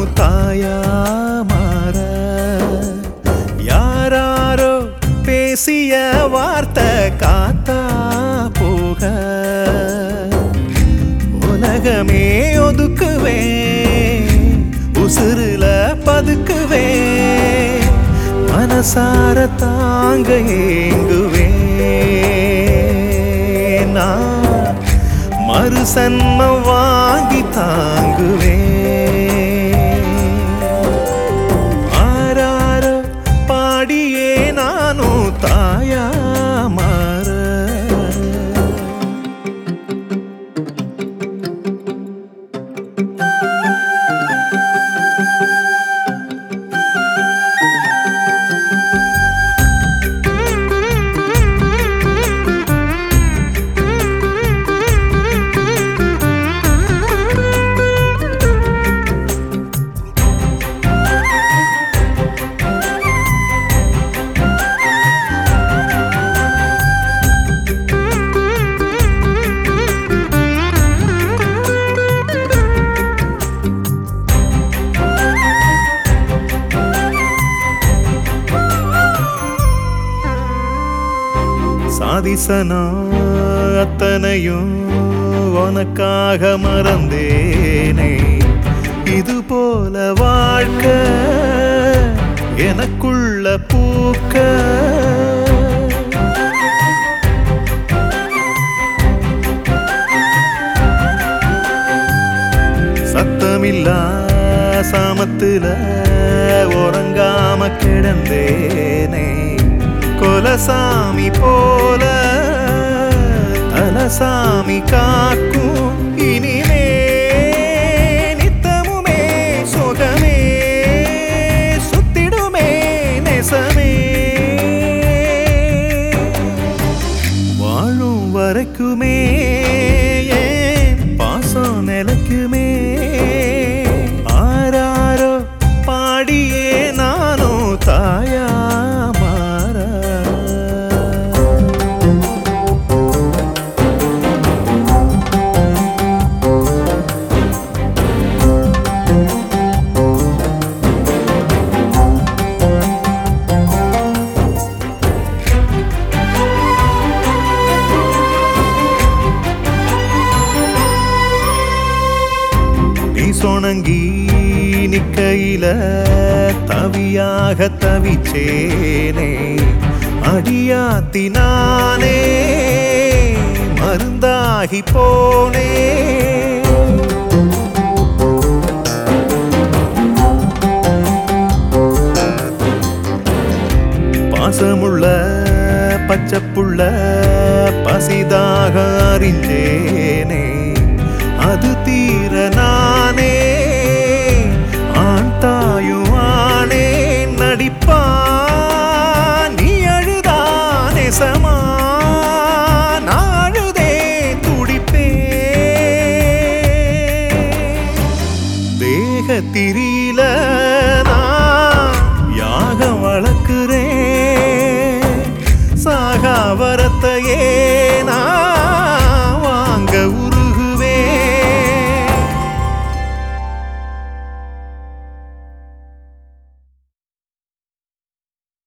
நானும் தாயா மாற யாராரோ பேசிய வார்த்தை காத்தா போக உலகமே ஒதுக்குவேன் உசுருல பதுக்குவேன் மனசார தாங்க ஏங்குவேன் நான் மறு சன்மம் வாங்கி தாங்குவேன் ஆராரோ பாடியே நானும் தாயா மாற சாதிசனா அத்தனையும் உனக்காக மறந்தேனே இது போல வாழ்க்கை எனக்குள்ள பூக்க சத்தமில்லா சாமத்துல உறங்காம கிடந்தேனே கொலசாமி போல தலசாமி காக்கும் இனிமே நித்தமுமே சுகமே சுத்திடுமே நெசமே வாழும் வரைக்குமே ஏன் பாசம் நிலைக்குமே ஆராரோ பாடியே நானும் தாயா மாற நீ சொணங்கி நிக்கையில தவியாக தவிச்சேனே அடியாத்தினானே மருந்தாகி போனே பாசமுள்ள பச்சைப்புள்ள பசிதாக அறிஞ்சேனே அது தீர நானே ஆண் தாயும் ஆனே நடிப்பா நீ அழுதா நெசமா நாழுதே துடிப்பே தேக திரி